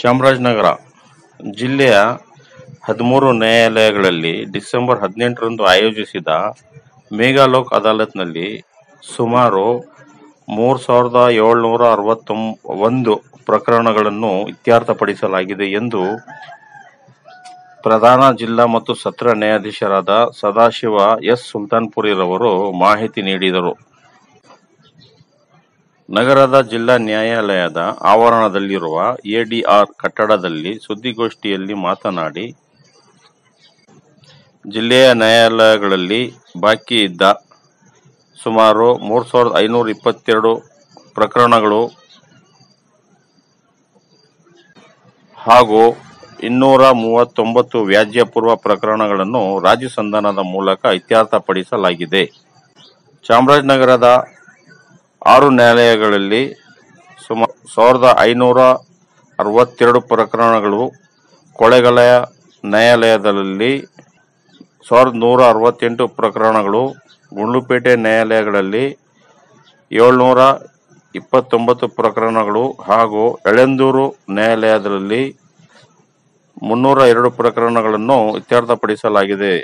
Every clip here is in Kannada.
ಚಾಮರಾಜನಗರ ಜಿಲ್ಲೆಯ ಹದಿಮೂರು ನ್ಯಾಯಾಲಯಗಳಲ್ಲಿ ಡಿಸೆಂಬರ್ ಹದಿನೆಂಟರಂದು ಆಯೋಜಿಸಿದ ಮೇಗಾ ಲೋಕ್ ಅದಾಲತ್ನಲ್ಲಿ ಸುಮಾರು ಮೂರು ಸಾವಿರದ ಏಳ್ನೂರ ಅರವತ್ತೊಂ ಒಂದು ಪ್ರಕರಣಗಳನ್ನು ಇತ್ಯರ್ಥಪಡಿಸಲಾಗಿದೆ ಎಂದು ಪ್ರಧಾನ ಜಿಲ್ಲಾ ಮತ್ತು ಸತ್ರ ನ್ಯಾಯಾಧೀಶರಾದ ಸದಾಶಿವ ಎಸ್ ಸುಲ್ತಾನ್ಪುರಿರವರು ಮಾಹಿತಿ ನೀಡಿದರು ನಗರದ ಜಿಲ್ಲಾ ನ್ಯಾಯಾಲಯದ ಆವರಣದಲ್ಲಿರುವ ಎಡಿಆರ್ ಕಟ್ಟಡದಲ್ಲಿ ಸುದ್ದಿಗೋಷ್ಠಿಯಲ್ಲಿ ಮಾತನಾಡಿ ಜಿಲ್ಲೆಯ ನ್ಯಾಯಾಲಯಗಳಲ್ಲಿ ಬಾಕಿ ಇದ್ದ ಸುಮಾರು ಮೂರು ಸಾವಿರದ ಐನೂರ ಇಪ್ಪತ್ತೆರಡು ಪ್ರಕರಣಗಳು ಹಾಗೂ ಇನ್ನೂರ ಮೂವತ್ತೊಂಬತ್ತು ವ್ಯಾಜ್ಯಪೂರ್ವ ಪ್ರಕರಣಗಳನ್ನು ರಾಜಿ ಸಂಧಾನದ ಮೂಲಕ ಇತ್ಯರ್ಥಪಡಿಸಲಾಗಿದೆ ಚಾಮರಾಜನಗರದ ಆರು ನ್ಯಾಯಾಲಯಗಳಲ್ಲಿ ಸುಮಾರು ಸಾವಿರದ ಐನೂರ ಅರವತ್ತೆರಡು ಪ್ರಕರಣಗಳು ಕೊಳೆಗಲಯ ನ್ಯಾಯಾಲಯದಲ್ಲಿ ಸಾವಿರದ ನೂರ ಅರವತ್ತೆಂಟು ಪ್ರಕರಣಗಳು ಗುಂಡ್ಲುಪೇಟೆ ನ್ಯಾಯಾಲಯಗಳಲ್ಲಿ ಏಳ್ನೂರ ಇಪ್ಪತ್ತೊಂಬತ್ತು ಪ್ರಕರಣಗಳು ಹಾಗೂ ಯಳೆಂದೂರು ನ್ಯಾಯಾಲಯದಲ್ಲಿ ಮುನ್ನೂರ ಎರಡು ಪ್ರಕರಣಗಳನ್ನು ಇತ್ಯರ್ಥಪಡಿಸಲಾಗಿದೆ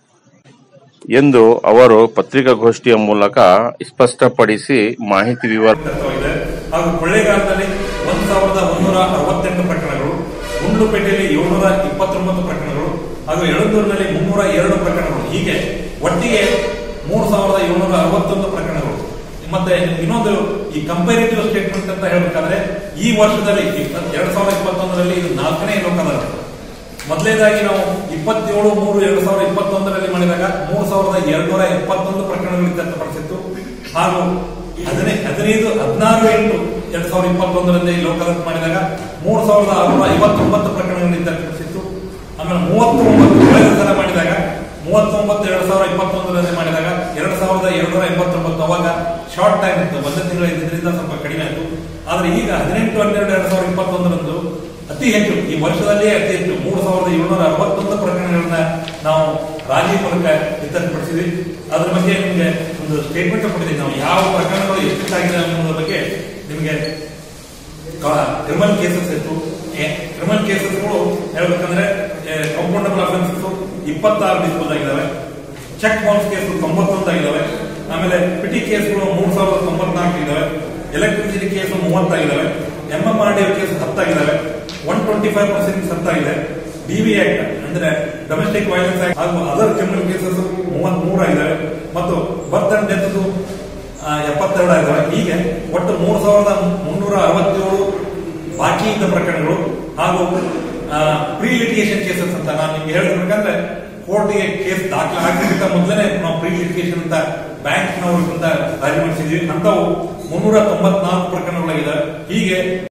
ಎಂದು ಅವರು ಪತ್ರಿಕಾಗೋಷ್ಠಿಯ ಮೂಲಕ ಸ್ಪಷ್ಟಪಡಿಸಿ ಮಾಹಿತಿ ವಿವರ ವ್ಯಕ್ತವಾಗಿದೆ ಹಾಗೂ ಕೊಳ್ಳೇಗಾಲದಲ್ಲಿ ಒಂದು ಸಾವಿರದ ಒಂದೂರ ಅರವತ್ತೆಂಟು ಪ್ರಕರಣಗಳು ಗುಂಡ್ಲುಪೇಟೆಯಲ್ಲಿ ಏಳ್ನೂರ ಇಪ್ಪತ್ತೊಂಬತ್ತು ಪ್ರಕರಣಗಳು ಹಾಗೂ ಯಳಂದೂರಿನಲ್ಲಿ ಮುನ್ನೂರ ಎರಡು ಪ್ರಕರಣಗಳು ಹೀಗೆ ಒಟ್ಟಿಗೆ ಮೂರು ಸಾವಿರದ ಏಳ್ನೂರ ಅರವತ್ತೊಂದು ಪ್ರಕರಣಗಳು ಮತ್ತೆ ಇನ್ನೊಂದು ಈ ಕಂಪೇರಿಟಿವ್ ಸ್ಟೇಟ್ಮೆಂಟ್ ಅಂತ ಹೇಳಬೇಕಾದ್ರೆ ಈ ವರ್ಷದಲ್ಲಿ ಇಪ್ಪ- ಎರಡ್ ಸಾವಿರದ ಇಪ್ಪತ್ತೊಂದರಲ್ಲಿ ಇದು ನಾಲ್ಕನೇ ಲೋಕ ಅದಾಲತ್ ಮೊದಲನೇದಾಗಿ ನಾವು ಇಪ್ಪತ್ತೇಳು ಮೂರು ಎರಡ್ ಸಾವಿರದ ಇಪ್ಪತ್ತೊಂದರಲ್ಲಿ ಮಾಡಿದಾಗ ಮೂರು ಸಾವಿರದ ಎರಡ್ನೂರ ಎಪ್ಪತ್ತೊಂದು ಪ್ರಕರಣಗಳು ಇತ್ಯರ್ಥಪಡಿಸಿತ್ತು ಹಾಗೂ ಹದಿನೈ ಹದಿನೈದು ಹದಿನಾರು ಎಂಟು ಎರಡ್ ಸಾವಿರದ ಇಪ್ಪತ್ತೊಂದರಲ್ಲಿ ಲೋಕಾದಾಲತ್ ಮಾಡಿದಾಗ ಮೂರು ಸಾವಿರದ ಆರುನೂರ ಐವತ್ತೊಂಬತ್ತು ಪ್ರಕರಣಗಳನ್ನು ಇತ್ಯರ್ಥಪಡಿಸಿತ್ತು ಆಮೇಲೆ ಮೂವತ್ತೊಂಬತ್ತು ಕಳೆದ ಸಲ ಮಾಡಿದಾಗ ಮೂವತ್ತೊಂಬತ್ತು ಎರಡ್ ಸಾವಿರದ ಇಪ್ಪತ್ತೊಂದರಲ್ಲಿ ಮಾಡಿದಾಗ ಎರಡ್ ಸಾವಿರದ ಎರಡ್ನೂರ ಎಂಬತ್ತೊಂಬತ್ತು ಅವಾಗ ಶಾರ್ಟ್ ಟೈಮ್ ಇತ್ತು ಒಂದು ತಿಂಗಳು ಇದ್ರಿಂದ ಸ್ವಲ್ಪ ಕಡಿಮೆ ಆಯಿತು ಆದ್ರೆ ಈಗ ಹದಿನೆಂಟು ಹನ್ನೆರಡು ಎರಡ್ ಸಾವಿರದ ಇಪ್ಪತ್ತೊಂದರಂದು ಅತಿ ಹೆಚ್ಚು ಈ ವರ್ಷದಲ್ಲೇ ಅತಿ ಹೆಚ್ಚು ಮೂರು ಸಾವಿರದ ಏಳ್ನೂರ ಅರವತ್ತೊಂದು ಪ್ರಕರಣಗಳನ್ನ ನಾವು ರಾಜಿ ಮೂಲಕ ಇತ್ಯರ್ಥಪಡಿಸಿದ್ವಿ ಅದ್ರ ಬಗ್ಗೆ ನಿಮಗೆ ಒಂದು ಸ್ಟೇಟ್ಮೆಂಟ್ ಕೊಟ್ಟಿದ್ದೀವಿ ನಾವು ಯಾವ ಪ್ರಕರಣಗಳು ಎಷ್ಟಾಗಿದೆ ಅನ್ನೋದ್ರ ಬಗ್ಗೆ ನಿಮಗೆ ಕ್ರಿಮಿನಲ್ ಕೇಸಸ್ ಇತ್ತು ಕ್ರಿಮಿನಲ್ ಕೇಸಸ್ಗಳು ಹೇಳ್ಬೇಕಂದ್ರೆ ಕಂಪೌಂಡಬಲ್ ಅಫೆನ್ಸಸ್ ಇಪ್ಪತ್ತಾರು ಡಿಸ್ಪೋಸ್ ಆಗಿದ್ದಾವೆ ಚೆಕ್ ಬೌನ್ಸ್ ಕೇಸ್ ತೊಂಬತ್ತೊಂದು ಆಗಿದ್ದಾವೆ ಆಮೇಲೆ ಪಿಟಿ ಕೇಸ್ಗಳು ಮೂರ್ ಸಾವಿರದ ತೊಂಬತ್ನಾಲ್ಕು ಇದಾವೆ ಎಲೆಕ್ಟ್ರಿಸಿಟಿ ಕೇಸ್ ಮೂವತ್ತಾಗಿದ್ದಾವೆ M M R D case ಹತ್ತಾಗಿದ್ದಾವೆ ಒನ್ ಟ್ವೆಂಟಿ ಫೈವ್ ಪರ್ಸೆಂಟ್ ಹತ್ತಾಗಿದೆ ಡಿವಿ ಆಕ್ಟ್ ಅಂದ್ರೆ ಡೊಮೆಸ್ಟಿಕ್ ವೈಲೆನ್ಸ್ ಆಕ್ಟ್ ಹಾಗೂ ಅದರ್ ಕ್ರಿಮಿನಲ್ ಕೇಸಸ್ ಮೂವತ್ತ್ ಮೂರಾಗಿದ್ದಾವೆ ಮತ್ತು ಬರ್ತ್ ಅಂಡ್ ಡೆತ್ ಎಪ್ಪತ್ತೆರಡು ಆಗಿದ್ದಾವೆ ಹೀಗೆ ಒಟ್ಟು ಮೂರು ಸಾವಿರದ ಮುನ್ನೂರ ಅರವತ್ತೇಳು ಬಾಕಿ ಇದ್ದ ಪ್ರಕರಣಗಳು ಹಾಗೂ ಪ್ರೀ ಲಿಟಿಗೇಷನ್ ಕೇಸಸ್ ಅಂತ ನಾನು ನಿಮ್ಗೆ ಹೇಳ್ಬೇಕಂದ್ರೆ ಕೋರ್ಟ್ಗೆ ಕೇಸ್ ದಾಖಲೆ ಹಾಕಿದ್ದಕ್ಕಿಂತ ಮೊದಲೇ ನಾವು ಪ್ರೀ ಲಿಟಿಗೇಷನ್ ಅಂತ ಬ್ಯಾಂಕ್ನವ್ರಿಂದ ರಾಜಿ ಮಾಡಿಸಿದ್ವಿ ಅಂತವು ಮುನ್ನೂರ ತೊಂಬತ್ನಾಲ್ಕು ಪ್ರಕರಣಗಳಾಗಿದ್ದಾವೆ ಹೀಗೆ